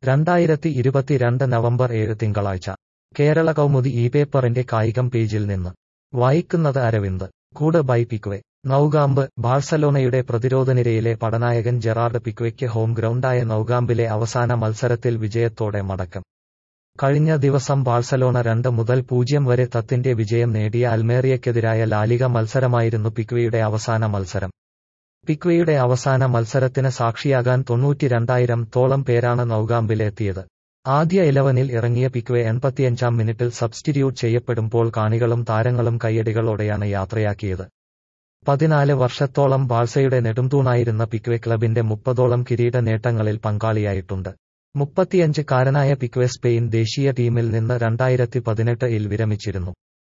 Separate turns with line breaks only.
രണ്ടായിരത്തി ഇരുപത്തിരണ്ട് നവംബർ ഏഴ് തിങ്കളാഴ്ച കേരള കൗമുദി ഈ പേപ്പറിന്റെ കായികം പേജിൽ നിന്ന് വായിക്കുന്നത് അരവിന്ദ് കൂട് ബൈ പിക്വെ നൌകാമ്പ് ബാഴ്സലോണയുടെ പ്രതിരോധനിരയിലെ പടനായകൻ ജെറാർഡ് പിക്വയ്ക്ക് ഹോം ഗ്രൗണ്ടായ നൌകാമ്പിലെ അവസാന മത്സരത്തിൽ വിജയത്തോടെ മടക്കം കഴിഞ്ഞ ദിവസം ബാഴ്സലോണ രണ്ട് മുതൽ പൂജ്യം വരെ തത്തിന്റെ വിജയം നേടിയ അൽമേറിയക്കെതിരായ ലാലിക മത്സരമായിരുന്നു പിക്വയുടെ അവസാന മത്സരം പിക്വയുടെ അവസാന മത്സരത്തിന് സാക്ഷിയാകാൻ തൊണ്ണൂറ്റിരണ്ടായിരം തോളം പേരാണ് നൌകാമ്പിലെത്തിയത് ആദ്യ ഇലവനിൽ ഇറങ്ങിയ പിക്വെ എൺപത്തിയഞ്ചാം മിനിറ്റിൽ സബ്സ്റ്റിറ്റ്യൂട്ട് ചെയ്യപ്പെടുമ്പോൾ കാണികളും താരങ്ങളും കയ്യടികളോടെയാണ് യാത്രയാക്കിയത് പതിനാല് വർഷത്തോളം ബാഴ്സയുടെ നെടുംതൂണായിരുന്ന പിക്വെ ക്ലബിന്റെ മുപ്പതോളം കിരീട നേട്ടങ്ങളിൽ പങ്കാളിയായിട്ടുണ്ട് മുപ്പത്തിയഞ്ച് കാരനായ പിക്വെ സ്പെയിൻ ദേശീയ ടീമിൽ നിന്ന് രണ്ടായിരത്തി പതിനെട്ട് ഇൽ വിരമിച്ചിരുന്നു